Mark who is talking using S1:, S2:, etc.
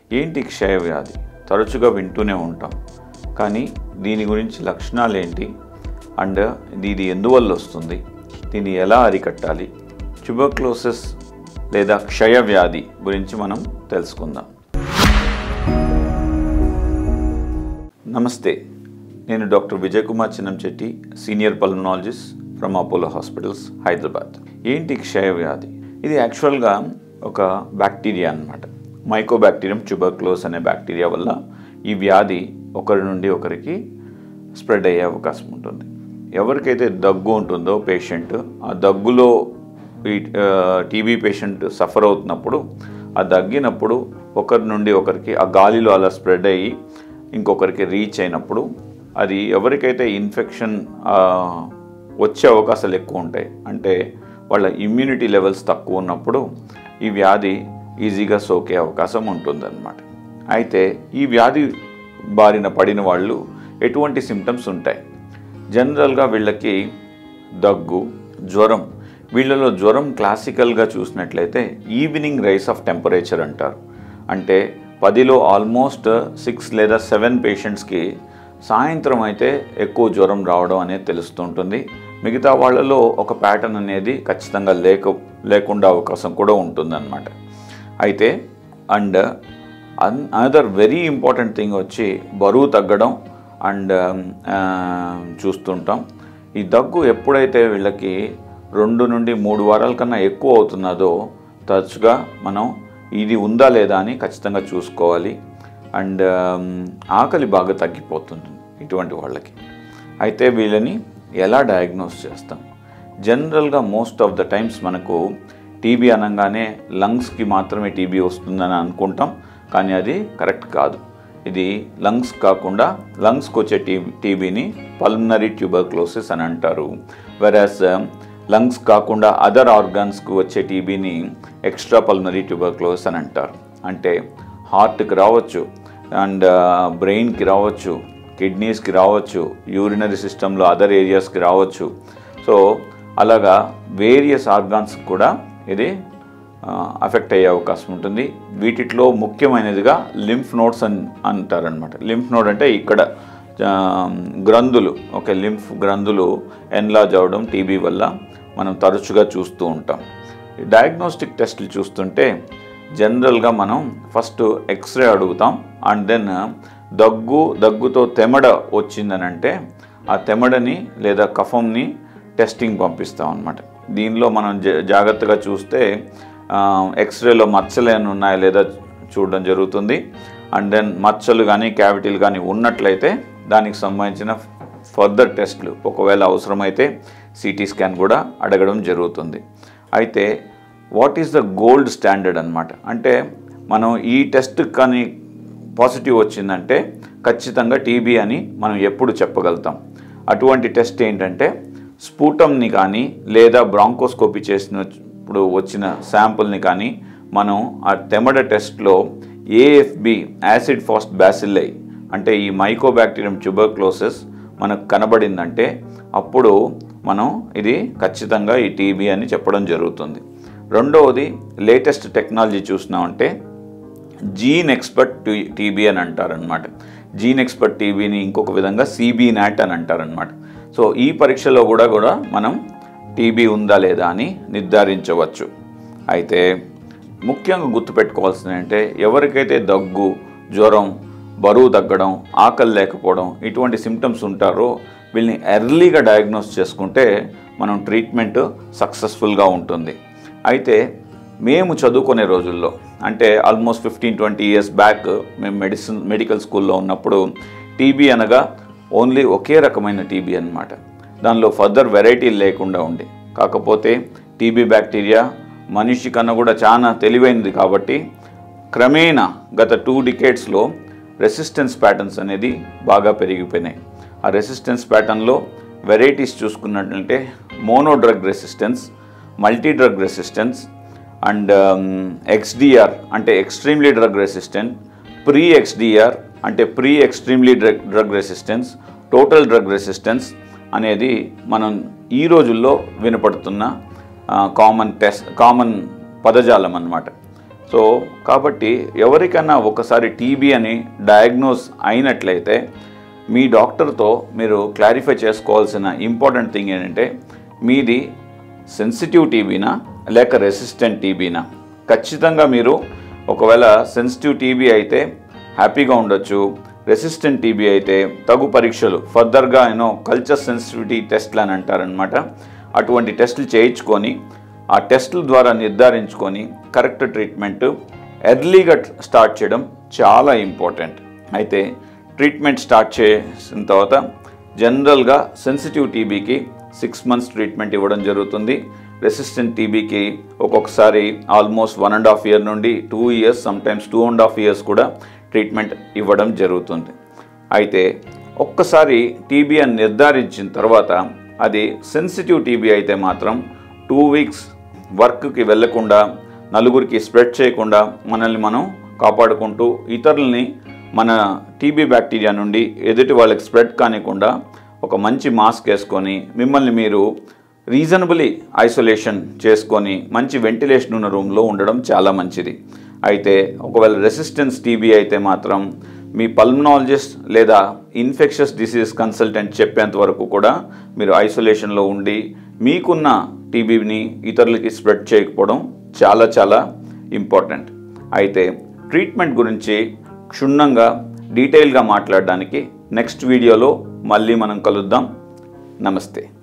S1: ఏంటి క్షయవ్యాధి తరచుగా వింటూనే ఉంటాం కానీ దీని గురించి లక్షణాలు ఏంటి అండ్ ఇది ఎందువల్ల వస్తుంది దీన్ని ఎలా అరికట్టాలి ట్యూబర్క్లోసిస్ లేదా క్షయవ్యాధి గురించి మనం తెలుసుకుందాం నమస్తే నేను doctor Vijay Kumar Chinnamchetti senior pulmonologist from Apollo hospitals Hyderabad ఏంటి క్షయవ్యాధి ఇది యాక్చువల్గా ఒక బ్యాక్టీరియా అన్నమాట మైకోబ్యాక్టీరియం ట్యూబర్క్లోస్ అనే బ్యాక్టీరియా వల్ల ఈ వ్యాధి ఒకరి నుండి ఒకరికి స్ప్రెడ్ అయ్యే అవకాశం ఉంటుంది ఎవరికైతే దగ్గు ఉంటుందో పేషెంట్ ఆ దగ్గులో ఈ టీబీ పేషెంట్ సఫర్ అవుతున్నప్పుడు ఆ దగ్గినప్పుడు ఒకరి నుండి ఒకరికి ఆ గాలిలో అలా స్ప్రెడ్ అయ్యి ఇంకొకరికి రీచ్ అయినప్పుడు అది ఎవరికైతే ఇన్ఫెక్షన్ వచ్చే అవకాశాలు ఎక్కువ ఉంటాయి అంటే వాళ్ళ ఇమ్యూనిటీ లెవెల్స్ తక్కువ ఉన్నప్పుడు ఈ వ్యాధి ఈజీగా సోకే అవకాశం ఉంటుందన్నమాట అయితే ఈ వ్యాధి బారిన పడిన వాళ్ళు ఎటువంటి సిమ్టమ్స్ ఉంటాయి జనరల్గా వీళ్ళకి దగ్గు జ్వరం వీళ్ళలో జ్వరం క్లాసికల్గా చూసినట్లయితే ఈవినింగ్ రైస్ ఆఫ్ టెంపరేచర్ అంటారు అంటే పదిలో ఆల్మోస్ట్ సిక్స్ లేదా సెవెన్ పేషెంట్స్కి సాయంత్రం అయితే ఎక్కువ జ్వరం రావడం అనేది తెలుస్తుంటుంది మిగతా వాళ్ళలో ఒక ప్యాటర్న్ అనేది ఖచ్చితంగా లేక లేకుండా అవకాశం కూడా ఉంటుందన్నమాట అయితే and an another very important thing వచ్చి బరువు తగ్గడం అండ్ చూస్తుంటాం ఈ దగ్గు ఎప్పుడైతే వీళ్ళకి రెండు నుండి మూడు వారాల కన్నా ఎక్కువ అవుతున్నదో తరచుగా మనం ఇది ఉందా లేదా అని ఖచ్చితంగా చూసుకోవాలి అండ్ ఆకలి బాగా తగ్గిపోతుంది ఇటువంటి వాళ్ళకి అయితే వీళ్ళని ఎలా డయాగ్నోస్ చేస్తాం జనరల్గా మోస్ట్ ఆఫ్ ద టైమ్స్ మనకు టీబీ అనగానే లంగ్స్కి మాత్రమే టీబీ వస్తుందని అనుకుంటాం కానీ అది కరెక్ట్ కాదు ఇది లంగ్స్ కాకుండా లంగ్స్కి వచ్చే టీ టీబీని పల్మనరీ ట్యూబర్క్లోసిస్ అని అంటారు వెరాస్ లంగ్స్ కాకుండా అదర్ ఆర్గాన్స్కి వచ్చే టీబీని ఎక్స్ట్రా పల్మనరీ ట్యూబర్క్లోసిస్ అని అంటారు అంటే హార్ట్కి రావచ్చు అండ్ బ్రెయిన్కి రావచ్చు కిడ్నీస్కి రావచ్చు యూరినరీ సిస్టంలో అదర్ ఏరియాస్కి రావచ్చు సో అలాగా వేరియస్ ఆర్గాన్స్కి కూడా ఇది అఫెక్ట్ అయ్యే అవకాశం ఉంటుంది వీటిలో ముఖ్యమైనదిగా లింఫ్ నోడ్స్ అని అంటారనమాట లింఫ్ నోడ్ అంటే ఇక్కడ గ్రంథులు ఓకే లింఫ్ గ్రంథులు ఎన్లాజ్ అవడం టీబీ వల్ల మనం తరచుగా చూస్తూ ఉంటాం డయాగ్నోస్టిక్ టెస్ట్లు చూస్తుంటే జనరల్గా మనం ఫస్ట్ ఎక్స్రే అడుగుతాం అండ్ దెన్ దగ్గు దగ్గుతో తెమడ వచ్చిందనంటే ఆ తెమడని లేదా కఫంని టెస్టింగ్ పంపిస్తాం అనమాట దీనిలో మనం జాగ్రత్తగా చూస్తే ఎక్స్రేలో మచ్చలు ఏమైనా ఉన్నాయా లేదా చూడడం జరుగుతుంది అండ్ దెన్ మచ్చలు కానీ క్యావిటీలు కానీ ఉన్నట్లయితే దానికి సంబంధించిన ఫర్దర్ టెస్ట్లు ఒకవేళ అవసరమైతే సిటీ స్కాన్ కూడా అడగడం జరుగుతుంది అయితే what is the gold standard అనమాట అంటే మనం ఈ టెస్ట్ కానీ పాజిటివ్ వచ్చిందంటే ఖచ్చితంగా టీబీ అని మనం ఎప్పుడు చెప్పగలుగుతాం అటువంటి టెస్ట్ ఏంటంటే స్ఫూటంని కానీ లేదా బ్రాంకోస్కోపీ చేసినప్పుడు వచ్చిన శాంపుల్ని కానీ మనం ఆ తెమడ టెస్ట్లో ఏఎఫ్బి యాసిడ్ ఫాస్ట్ బ్యాసిల్లై అంటే ఈ మైకోబ్యాక్టీరియం ట్యూబర్క్లోసిస్ మనకు కనబడిందంటే అప్పుడు మనం ఇది ఖచ్చితంగా ఈ టీబీ అని చెప్పడం జరుగుతుంది రెండవది లేటెస్ట్ టెక్నాలజీ చూసినామంటే జీన్ ఎక్స్పర్ట్ టీబీ అని అంటారనమాట జీన్ ఎక్స్పర్ట్ టీబీని ఇంకొక విధంగా సిబీ నాట్ అని అంటారనమాట సో ఈ పరీక్షలో కూడా కూడా మనం టీబీ ఉందా లేదా అని నిర్ధారించవచ్చు అయితే ముఖ్యంగా గుర్తుపెట్టుకోవాల్సింది అంటే ఎవరికైతే దగ్గు జ్వరం బరువు తగ్గడం ఆకలి లేకపోవడం ఇటువంటి సిమ్టమ్స్ ఉంటారో వీళ్ళని ఎర్లీగా డయాగ్నోస్ చేసుకుంటే మనం ట్రీట్మెంట్ సక్సెస్ఫుల్గా ఉంటుంది అయితే మేము చదువుకునే రోజుల్లో అంటే almost fifteen twenty years back మేము మెడిసిన్ మెడికల్ స్కూల్లో ఉన్నప్పుడు టీబీ అనగా ఓన్లీ ఒకే రకమైన టీబీ అనమాట దానిలో ఫర్దర్ వెరైటీలు లేకుండా ఉండే కాకపోతే టీబీ బ్యాక్టీరియా మనిషి కన్నా కూడా చాలా తెలివైనది కాబట్టి క్రమేణా గత టూ డికేట్స్లో రెసిస్టెన్స్ ప్యాటర్న్స్ అనేది బాగా పెరిగిపోయినాయి ఆ రెసిస్టెన్స్ ప్యాటర్న్లో వెరైటీస్ చూసుకున్నట్లంటే mono drug resistance multi drug resistance and XDR అంటే extremely drug resistant pre XDR అంటే pre extremely drug drug resistance total drug resistance అనేది మనం ఈ రోజుల్లో వినపడుతున్న కామన్ టెస్ట్ కామన్ పదజాలం అన్నమాట సో కాబట్టి ఎవరికైనా ఒకసారి టీబీ అని డయాగ్నోస్ అయినట్లయితే మీ డాక్టర్తో మీరు క్లారిఫై చేసుకోవాల్సిన ఇంపార్టెంట్ థింగ్ ఏంటంటే మీది సెన్సిటివ్ టీబీనా లేక రెసిస్టెంట్ టీబీనా ఖచ్చితంగా మీరు ఒకవేళ సెన్సిటివ్ టీబీ అయితే హ్యాపీగా ఉండొచ్చు రెసిస్టెంట్ టీబీ అయితే తగు పరీక్షలు ఫర్దర్గా యూనో కల్చర్ సెన్సిటివిటీ టెస్ట్లు అని అంటారనమాట అటువంటి టెస్టులు చేయించుకొని ఆ టెస్టుల ద్వారా నిర్ధారించుకొని కరెక్ట్ ట్రీట్మెంట్ ఎర్లీగా స్టార్ట్ చేయడం చాలా ఇంపార్టెంట్ అయితే ట్రీట్మెంట్ స్టార్ట్ చేసిన తర్వాత జనరల్గా సెన్సిటివ్ టీబీకి సిక్స్ మంత్స్ ట్రీట్మెంట్ ఇవ్వడం జరుగుతుంది రెసిస్టెంట్ టీబీకి ఒక్కొక్కసారి almost one and half year నుండి two years sometimes two and half years కూడా ట్రీట్మెంట్ ఇవ్వడం జరుగుతుంది అయితే ఒక్కసారి టీబీ అని నిర్ధారించిన తర్వాత అది సెన్సిటివ్ టీబీ అయితే మాత్రం టూ వీక్స్ వర్క్కి వెళ్ళకుండా నలుగురికి స్ప్రెడ్ చేయకుండా మనల్ని మనం కాపాడుకుంటూ ఇతరులని మన టీబీ బ్యాక్టీరియా నుండి ఎదుటి వాళ్ళకి స్ప్రెడ్ కానికుండా ఒక మంచి మాస్క్ వేసుకొని మిమ్మల్ని మీరు రీజనబుల్లీ ఐసోలేషన్ చేసుకొని మంచి వెంటిలేషన్ ఉన్న రూమ్లో ఉండడం చాలా మంచిది అయితే ఒకవేళ రెసిస్టెన్స్ టీబీ అయితే మాత్రం మీ పల్మనాలజిస్ట్ లేదా ఇన్ఫెక్షస్ డిసీజ్ కన్సల్టెంట్ చెప్పేంత వరకు కూడా మీరు ఐసోలేషన్లో ఉండి మీకున్న టీబీని ఇతరులకి స్ప్రెడ్ చేయకపోవడం చాలా చాలా ఇంపార్టెంట్ అయితే ట్రీట్మెంట్ గురించి క్షుణ్ణంగా డీటెయిల్గా మాట్లాడడానికి నెక్స్ట్ వీడియోలో మళ్ళీ మనం కలుద్దాం నమస్తే